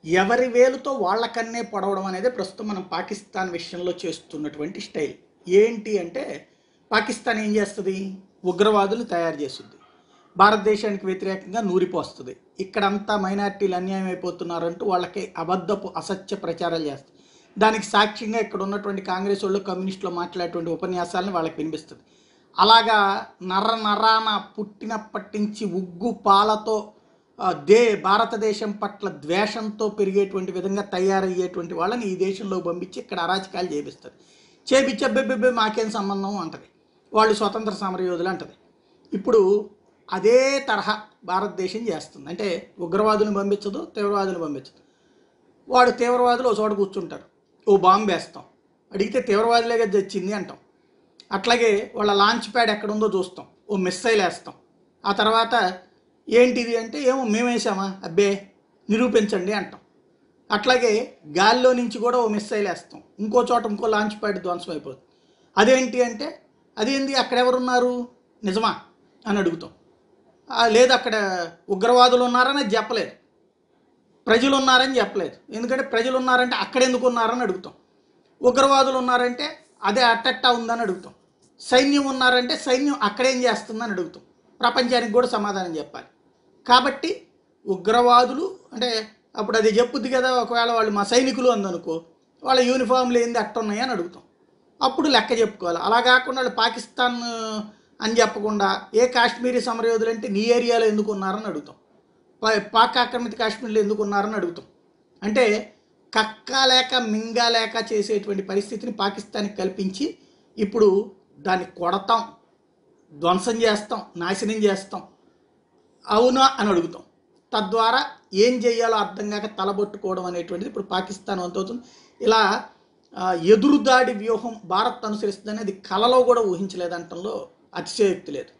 ఎవరి వేలుతో వాళ్ళకన్నే పొడవడం అనేది ప్రస్తుతం మనం పాకిస్తాన్ విషయంలో చేస్తున్నటువంటి స్టైల్ ఏంటి అంటే పాకిస్తాన్ ఏం చేస్తుంది ఉగ్రవాదులు తయారు చేస్తుంది భారతదేశానికి వ్యతిరేకంగా నూరిపోస్తుంది ఇక్కడంతా మైనార్టీలు అన్యాయం అయిపోతున్నారంటూ వాళ్ళకి అబద్ధపు అసత్య ప్రచారాలు చేస్తుంది దానికి సాక్ష్యంగా ఇక్కడ ఉన్నటువంటి కాంగ్రెస్ వాళ్ళు కమ్యూనిస్టులు మాట్లాడేటువంటి ఉపన్యాసాలను వాళ్ళకి వినిపిస్తుంది అలాగా నర్ర నరాన పుట్టినప్పటి నుంచి ఉగ్గు పాలతో ఆ, దే భారతదేశం పట్ల ద్వేషంతో పెరిగేటువంటి విధంగా తయారయ్యేటువంటి వాళ్ళని ఈ దేశంలో పంపించి ఇక్కడ అరాచకాలు చేపిస్తుంది చేపించి అబ్బెబ్బెబ్బే మాకేం సంబంధం అంటది వాళ్ళు స్వతంత్ర సమరయోధులు అంటది ఇప్పుడు అదే తరహా భారతదేశం చేస్తుంది అంటే ఉగ్రవాదులను పంపించదు తీవ్రవాదులను పంపించదు వాడు తీవ్రవాదులు ఓ చోట కూర్చుంటారు ఓ బాంబు వేస్తాం అడిగితే తీవ్రవాదులేగా తెచ్చింది అంటాం అట్లాగే వాళ్ళ లాంచ్ ప్యాడ్ ఎక్కడ ఉందో చూస్తాం ఓ మిస్సైల్ వేస్తాం ఆ తర్వాత ఏంటిది అంటే ఏమో మేము వేసామా అబ్బే నిరూపించండి అంటాం అట్లాగే గాల్లో నుంచి కూడా ఓ మిస్సైల్ వేస్తాం ఇంకో చోట ఇంకో లాంచ్ ప్యాడ్ ధ్వంసం అయిపోతుంది అదేంటి అంటే అదేంది అక్కడ ఎవరున్నారు నిజమా అని అడుగుతాం "ఆ, లేదు అక్కడ ఉగ్రవాదులు ఉన్నారని అది చెప్పలేదు ప్రజలు ఉన్నారని చెప్పలేదు ఎందుకంటే ప్రజలు ఉన్నారంటే అక్కడ ఎందుకు ఉన్నారని అడుగుతాం ఉగ్రవాదులు ఉన్నారంటే అదే అట్టట్టా ఉందని అడుగుతాం సైన్యం ఉన్నారంటే సైన్యం అక్కడేం చేస్తుందని అడుగుతాం ప్రపంచానికి కూడా సమాధానం చెప్పాలి కాబట్టి ఉగ్రవాదులు అంటే అప్పుడు అది చెప్పుద్ది కదా ఒకవేళ వాళ్ళు మా సైనికులు అందనుకో వాళ్ళ యూనిఫామ్లు ఏంది అట్టున్నాయి అని అడుగుతాం అప్పుడు లెక్క చెప్పుకోవాలి అలా కాకుండా వాళ్ళు పాకిస్తాన్ అని చెప్పకుండా ఏ కాశ్మీరీ సమరయోధులు అంటే నీ ఏరియాలో ఎందుకు ఉన్నారని అడుగుతాం పా- పాక్ ఆక్రమిత కాశ్మీర్లో ఎందుకు ఉన్నారని అడుగుతాం అంటే కక్కలేక మింగలేక చేసేటువంటి పరిస్థితిని పాకిస్తాన్కి కల్పించి ఇప్పుడు దాన్ని కొడతాం ధ్వంసం చేస్తాం నాశనం చేస్తాం అవునా అని అడుగుతాం తద్వారా ఏం చేయాలో అర్థం కాక తలబొట్టుకోవడం అనేటువంటిది ఇప్పుడు పాకిస్తాన్ వంతవుతుంది ఇలా ఆ, ఎదురుదాడి వ్యూహం భారత్ అనుసరిస్తుందని అది కలలో కూడా ఊహించలేదంటంలో అతిశయోక్తి లేదు